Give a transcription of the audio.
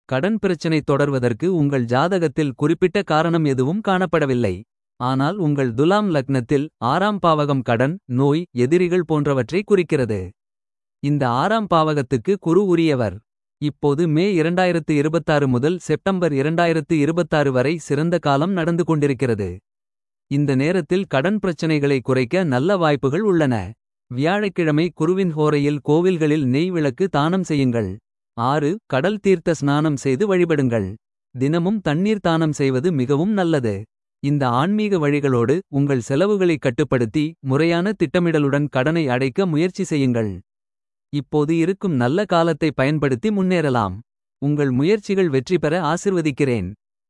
கடன் பிரச்சனை தொடர்வதற்கு உங்கள் ஜாதகத்தில் குறிப்பிட்ட காரணம் எதுவும் காணப்படவில்லை. ஆனால் உங்கள் துலாம் லக்னத்தில் ஆறாம் பாவகம் கடன் நோய் எதிரிகள் போன்றவற்றை குறிக்கிறது. இந்த ஆறாம் பாவகத்துக்கு குரு உரியவர். இப்போது மே 2026 முதல் செப்டம்பர் 2026 வரை சிறந்த காலம் நடந்து கொண்டிருக்கிறது. இந்த நேரத்தில் கடன் பிரச்சனைகளை குறைக்க நல்ல வாய்ப்புகள் உள்ளன. வியாழக்கிழமை குருவின் ஹோரையில் கோவில்களில் நெய் விளக்கு தானம் செய்யுங்கள். ஆறு கடல் தீர்த்த ஸ்நானம் செய்து வழிபடுங்கள். தினமும் தண்ணீர் தானம் செய்வது மிகவும் நல்லது. இந்த ஆன்மீக வழிகளோடு உங்கள் செலவுகளை கட்டுப்படுத்தி. முறையான திட்டமிடலுடன் கடனை அடைக்க முயற்சி செய்யுங்கள். இப்போது இருக்கும் நல்ல காலத்தை பயன்படுத்தி முன்னேறலாம். உங்கள் முயற்சிகள் வெற்றி பெற ஆசிர்வதிக்கிறேன்.